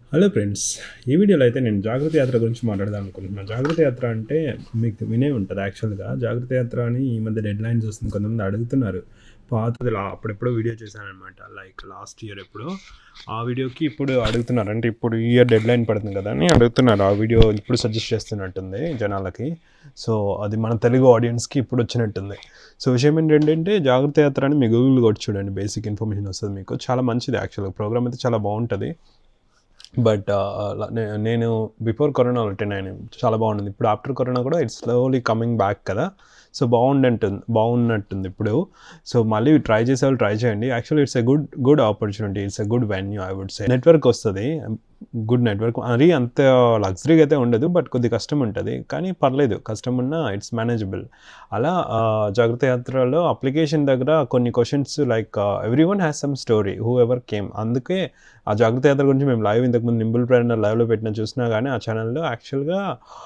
hello friends ఈ వీడియోలో అయితే నేను జాగ్రత్త యాత్ర గురించి మాట్లాడదాం అనుకుంటున్నాను జాగ్రత్త యాత్ర అంటే మీకు వినే ఉంటుంది యాక్చువల్గా జాగ్రత్త యాత్ర అని ఈ మధ్య డెడ్ లైన్స్ వస్తుంది కొంతమంది అడుగుతున్నారు పాతది లా- అప్పుడెప్పుడో వీడియో చేశానమాట లైక్ లాస్ట్ ఇయర్ ఎప్పుడు ఆ వీడియోకి ఇప్పుడు అడుగుతున్నారు అంటే ఇప్పుడు ఈ ఇయర్ డెడ్ లైన్ పడుతుంది కదా అని అడుగుతున్నారు ఆ వీడియో ఇప్పుడు సజెస్ట్ చేస్తున్నట్టుంది జనాలకి సో అది మన తెలుగు ఆడియన్స్కి ఇప్పుడు వచ్చినట్టుంది సో విషయం ఏంటంటే జాగ్రత్త యాత్ర అని మీ గూగుల్ కొట్టి చూడండి బేసిక్ ఇన్ఫర్మేషన్ వస్తుంది మీకు చాలా మంచిది యాక్చువల్గా ప్రోగ్రామ్ అయితే చాలా బాగుంటుంది బట్ నేను బిఫోర్ కరోనా అటెండ్ అయ్యాను చాలా బాగుంటుంది ఇప్పుడు ఆఫ్టర్ కరోనా కూడా ఇట్స్ స్లోలీ కమింగ్ బ్యాక్ కదా సో బాగుండంటుంది బాగున్నట్టుంది ఇప్పుడు సో మళ్ళీ ట్రై చేసే వాళ్ళు ట్రై చేయండి actually it's a good good opportunity it's a good venue I would say network వస్తుంది గుడ్ నెట్వర్క్ అది అంత లగ్జరీగా అయితే ఉండదు బట్ కొద్ది కష్టం ఉంటుంది కానీ పర్లేదు కష్టం ఉన్నా ఇట్స్ మేనేజబుల్ అలా ఆ, జాగ్రత్త యాత్రలో అప్లికేషన్ దగ్గర కొన్ని questions like every one has some story whoever came అందుకే ఆ జాగ్రత్త యాత్ర గురించి మేము లైవ్ ఇంతకుముందు నింబుల్ ప్రేరణ లైవ్లో పెట్టిన చూసినా కానీ ఆ ఛానల్లో యాక్చువల్గా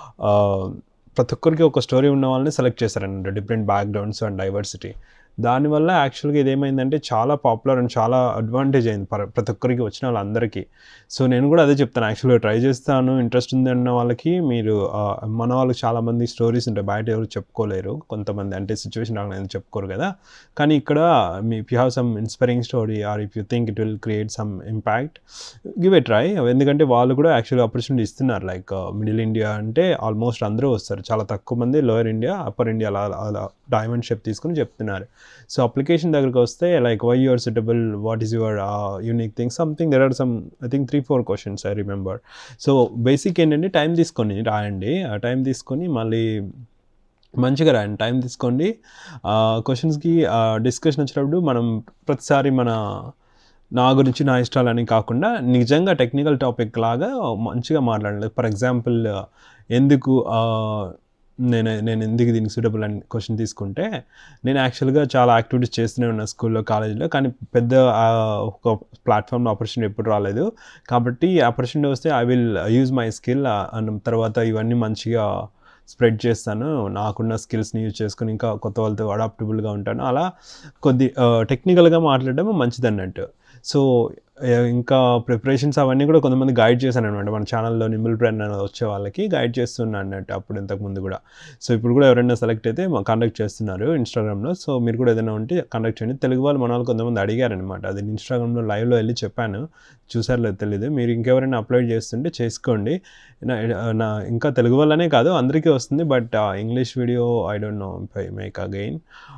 ప్రతి ఒక్కరికి ఒక స్టోరీ ఉన్న వాళ్ళని సెలెక్ట్ చేశారన్నమాట డిఫరెంట్ బ్యాక్గ్రౌండ్స్ అండ్ డైవర్సిటీ దానివల్ల యాక్చువల్గా ఇదేమైందంటే చాలా పాపులర్ అండ్ చాలా అడ్వాంటేజ్ అయింది పర- ప్రతి ఒక్కరికి వచ్చిన వాళ్ళందరికీ సో నేను కూడా అదే చెప్తాను యాక్చువల్గా ట్రై చేస్తాను ఇంట్రెస్ట్ ఉంది అన్న వాళ్ళకి మీరు ఆ, మన వాళ్ళకి చాలామంది స్టోరీస్ ఉంటాయి బయట ఎవరు చెప్పుకోలేరు కొంతమంది అంటే సిచ్యువేషన్ రాకుండా చెప్పుకోరు కదా కానీ ఇక్కడ మీ if you have some inspiring story or if you think it will create some impact give a try ఎందుకంటే వాళ్ళు కూడా యాక్చువల్గా ఆపర్చునిటీ ఇస్తున్నారు లైక్ మిడిల్ ఇండియా అంటే ఆల్మోస్ట్ అందరూ వస్తారు చాలా తక్కువ మంది లోయర్ ఇండియా అప్పర్ ఇండియా అలా అలా డైమండ్ షేప్ తీసుకుని చెప్తున్నారు సో అప్లికేషన్ దగ్గరికి వస్తే like why you're suitable what is your unique thing something there are some I think three four questions I remember so basic ఏంటంటే టైం తీసుకొని రాయండి ఆ టైం తీసుకొని మళ్ళీ మంచిగా రాయండి టైం తీసుకోండి క్వశ్చన్స్కి డిస్కషన్ వచ్చినప్పుడు మనం ప్రతిసారి మన నా గురించి నా ఇష్టాలని కాకుండా నిజంగా టెక్నికల్ టాపిక్ లాగా మంచిగా మాట్లాడాలి ఫర్ ఎగ్జాంపుల్ ఎందుకు ఆ, నేను నేను ఎందుకు దీనికి సూటబుల్ అని క్వశ్చన్ తీసుకుంటే నేను యాక్చువల్గా చాలా యాక్టివిటీస్ చేస్తూనే ఉన్నా స్కూల్లో కాలేజీలో కానీ పెద్ద ఆ, ఒక ప్లాట్ఫామ్ ఆపర్చునిటీ ఎప్పుడు రాలేదు కాబట్టి ఆపర్చునిటీ వస్తే I will use my skill అన్న తర్వాత ఇవన్నీ మంచిగా స్ప్రెడ్ చేస్తాను నాకున్న స్కిల్స్ని యూజ్ చేసుకుని ఇంకా కొత్త వాళ్ళతో అడాప్టబుల్గా ఉంటాను అలా కొద్ది టెక్నికల్గా మాట్లాడడం మంచిది అన్నట్టు సో ఇంకా ప్రిపరేషన్స్ అవన్నీ కూడా కొంతమంది గైడ్ చేశాను అనమాట మన ఛానల్లో నిమ్ముల్ బ్రాండ్ వచ్చే వాళ్ళకి గైడ్ చేస్తున్నా అన్నట్టు అప్పుడు ఇంతకుముందు కూడా సో ఇప్పుడు కూడా ఎవరైనా సెలెక్ట్ అయితే కండక్ట్ చేస్తున్నారు ఇన్స్టాగ్రామ్లో సో మీరు కూడా ఏదైనా ఉంటే కండక్ట్ చేయండి తెలుగు వాళ్ళు మన వాళ్ళు కొంతమంది అడిగారనమాట అది ఇన్స్టాగ్రామ్లో లైవ్లో వెళ్ళి చెప్పాను చూసారో లేదో తెలియదు మీరు ఇంకెవరైనా అప్లోడ్ చేస్తుంటే చేసుకోండి నా నా ఇంకా తెలుగు వల్లనే కాదు అందరికీ వస్తుంది but English video I don't know I make again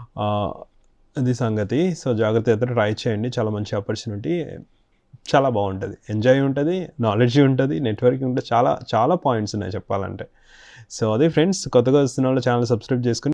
అది సంగతి సో జాగ్రత్త అయితే ట్రై చేయండి చాలా మంచి ఆపర్చునిటీ చాలా బాగుంటుంది ఎంజాయ్ ఉంటుంది నాలెడ్జ్ ఉంటుంది నెట్వర్కింగ్ ఉంటుంది చాలా చాలా పాయింట్స్ ఉన్నాయి చెప్పాలంటే సో అదే ఫ్రెండ్స్ కొత్తగా వస్తున్న వాళ్ళు ఛానల్ సబ్స్క్రైబ్ చేసుకుని